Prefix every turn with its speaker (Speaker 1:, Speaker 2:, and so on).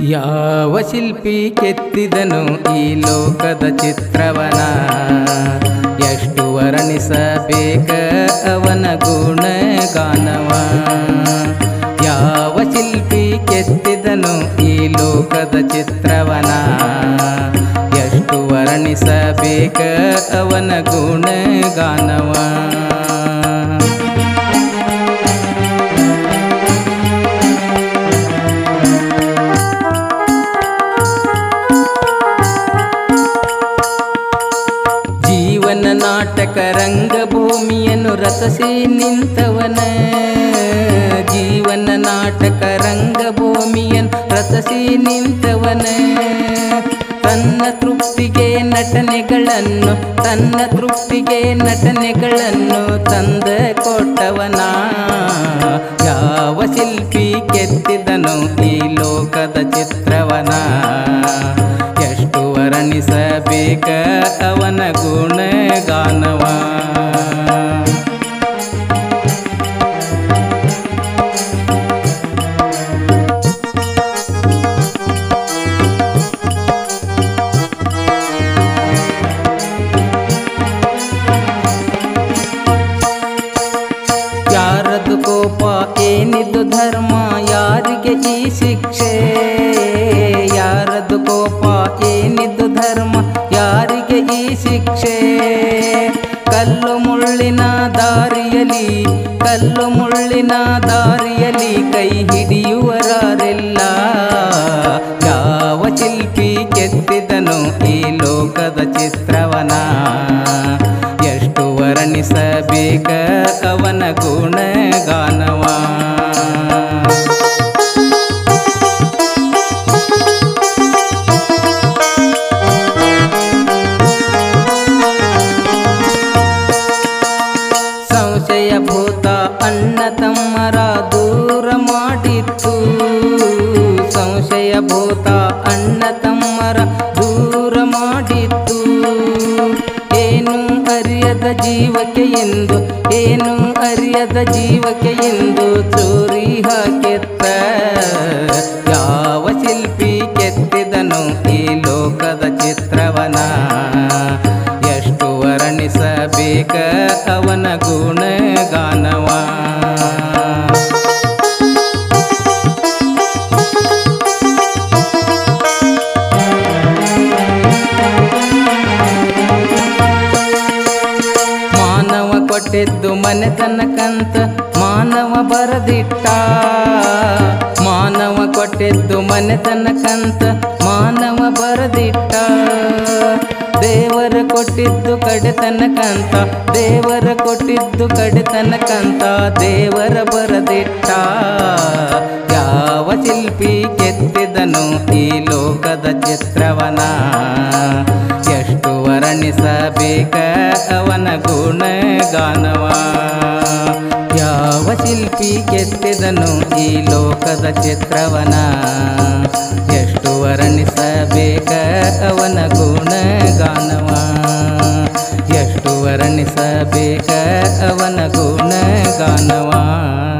Speaker 1: ಯಾವ ಶಿಲ್ಪಿ ಕೆತ್ತಿದನು ಈ ಲೋಕದ ಚಿತ್ರವನ ಎಷ್ಟು ವರ್ಣಿಸಬೇಕ ಅವನ ಗುಣಗಾನವ ಯಾವ ಶಿಲ್ಪಿ ಕೆತ್ತಿದನು ಈ ಲೋಕದ ಚಿತ್ರವನ ಎಷ್ಟು ವರ್ಣಿಸಬೇಕ ಅವನ ಗುಣಗಾನವ ಜೀವನ ನಾಟಕ ರಂಗಭೂಮಿಯನ್ನು ರಚಿಸಿ ನಿಂತವನ ಜೀವನ ನಾಟಕ ರಂಗಭೂಮಿಯನ್ನು ರಚಿಸಿ ನಿಂತವನ ತನ್ನ ತೃಪ್ತಿಗೆ ನಟನೆಗಳನ್ನು ತನ್ನ ತೃಪ್ತಿಗೆ ನಟನೆಗಳನ್ನು ತಂದ ಕೊಟ್ಟವನ ಯಾವ ಶಿಲ್ಪಿ ಕೆತ್ತಿದನು ಈ ಲೋಕದ ಚಿತ್ರವನ ಎಷ್ಟು ವರ್ಣಿಸಬೇಕ ಅವನ ಗುಣಗಾನವ ಯಾರದು ಕೋಪ ಏನಿದು ಧರ್ಮ ಯಾರಿಗೆ ಈ ಶಿಕ್ಷೆ ಯಾರದು ಕೋಪ ಏನಿದು ಧರ್ಮ ಯಾರಿಗೆ ಈ ಶಿಕ್ಷೆ ಕಲ್ಲು ಮುಳ್ಳಿನ ದಾರಿಯಲಿ ಕಲ್ಲು ಮುಳ್ಳಿನ ದಾರಿಯಲಿ ಕೈ ಹಿಡಿಯುವರಾರೆಲ್ಲ ಯಾವ ಶಿಲ್ಪಿ ಕೆತ್ತಿದನು ಈ ಲೋಕದ ಚಿತ್ರವನ ಎಷ್ಟು ವರ್ಣಿಸಬೇಕ ಅವನ ಗುಣಗಾನವ ಸಂಶಯ ಭೂತ ಅಣ್ಣ ತಮ್ಮರ ದೂರ ಮಾಡಿತ್ತು ಸಂಶಯ ಭೂತ ಅಣ್ಣ ತಮ್ಮರ ದೂರ ಮಾಡಿತ್ತು ಏನು ಅರಿಯದ ಜೀವಕ್ಕೆ ಎಂದು ಏನು ಅರಿಯದ ಜೀವಕ್ಕೆ ಎಂದು ಚೋರಿ ಹಾಕೆತ್ತ ಯಾವ ಶಿಲ್ಪಿ ಕೆತ್ತಿದನು ಈ ಲೋಕದ ಚಿತ್ರವನ ಎಷ್ಟು ವರ್ಣಿಸಬೇಕ ಅವನ ಗುಣಗಾನವ ಮಾನವ ಕೊಟ್ಟಿದ್ದು ಮನೆತನಕಂತ ಮಾನವ ಬರದಿಟ್ಟ ಮಾನವ ಕೊಟ್ಟಿದ್ದು ಮನೆತನಕಂತ ಮಾನವ ಬರದಿಟ್ಟ ದೇವರ ಕೊಟ್ಟಿದ್ದು ಕಡೆತನಕಂತ ದೇವರ ಕೊಟ್ಟಿದ್ದು ಕಡೆತನಕಂತ ದೇವರ ಬರದಿಟ್ಟ ಯಾವ ಶಿಲ್ಪಿ ಕೆತ್ತಿದನು ಈ ಲೋಕದ ಚಿತ್ರವನ ಎಷ್ಟು ವರ್ಣಿಸಬೇಕ ಅವನ ಗುಣಗಾನವ ಯಾವ ಶಿಲ್ಪಿ ಕೆತ್ತಿದನು ಈ ಲೋಕದ ಚಿತ್ರವನ ಎಷ್ಟು ವರ್ಣಿಸಬೇಕ ಅವನ ಗುಣಗಾನವ ಎಷ್ಟು ವರ್ಣಿಸಬೇಕ ಅವನ ಗುಣಗಾನವ